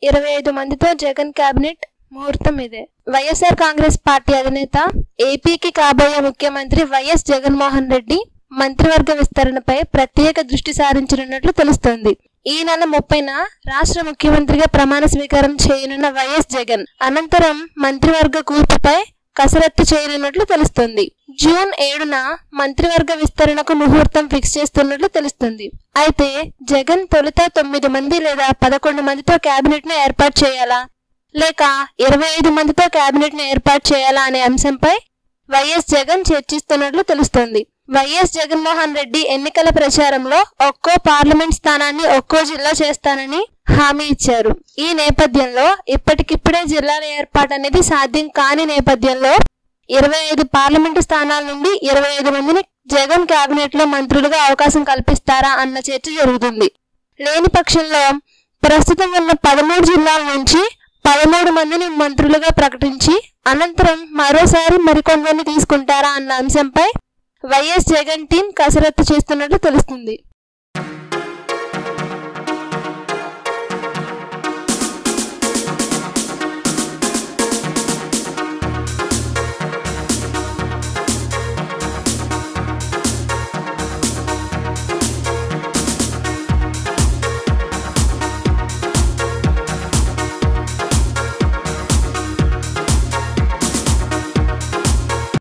ఇరవై ఐదు మందితో జగన్ కేబినెట్ ముహూర్తం ఇదే వైఎస్ఆర్ కాంగ్రెస్ పార్టీ అధినేత ఏపీకి కాబోయే ముఖ్యమంత్రి వైఎస్ జగన్మోహన్ రెడ్డి మంత్రివర్గ విస్తరణపై ప్రత్యేక దృష్టి సారించనున్నట్లు తెలుస్తోంది ఈ నెల ముప్పైన రాష్ట్ర ముఖ్యమంత్రిగా ప్రమాణ స్వీకారం చేయనున్న వైఎస్ జగన్ అనంతరం మంత్రివర్గ కూర్పుపై కసరత్తు చేయనున్నట్లు తెలుస్తుంది జూన్ ఏడున మంత్రివర్గ విస్తరణకు ముహూర్తం ఫిక్స్ చేస్తున్నట్లు తెలుస్తుంది అయితే జగన్ తొలుత తొమ్మిది మంది లేదా పదకొండు మందితో కేబినెట్ ను ఏర్పాటు చేయాలా లేక ఇరవై ఐదు మందితో కేబినెట్ ను ఏర్పాటు చేయాలా అనే అంశంపై వైఎస్ జగన్ చర్చిస్తున్నట్లు తెలుస్తోంది వైఎస్ జగన్మోహన్ రెడ్డి ఎన్నికల ప్రచారంలో ఒక్కో పార్లమెంట్ స్థానాన్ని ఒక్కో జిల్లా చేస్తానని హామీ ఇచ్చారు ఈ నేపథ్యంలో ఇప్పటికిప్పుడే జిల్లాల ఏర్పాటు అనేది సాధ్యం కాని నేపథ్యంలో ఇరవై ఐదు పార్లమెంటు స్థానాల నుండి ఇరవై ఐదు మందిని జగన్ కేబినెట్ లో మంత్రులుగా అవకాశం కల్పిస్తారా అన్న చర్చ జరుగుతుంది లేని పక్షంలో ప్రస్తుతం ఉన్న పదమూడు జిల్లాల నుంచి పదమూడు మందిని మంత్రులుగా ప్రకటించి అనంతరం మరోసారి మరికొందరిని తీసుకుంటారా అన్న అంశంపై వైఎస్ జగన్ టీం కసరత్తు చేస్తున్నట్లు తెలుస్తుంది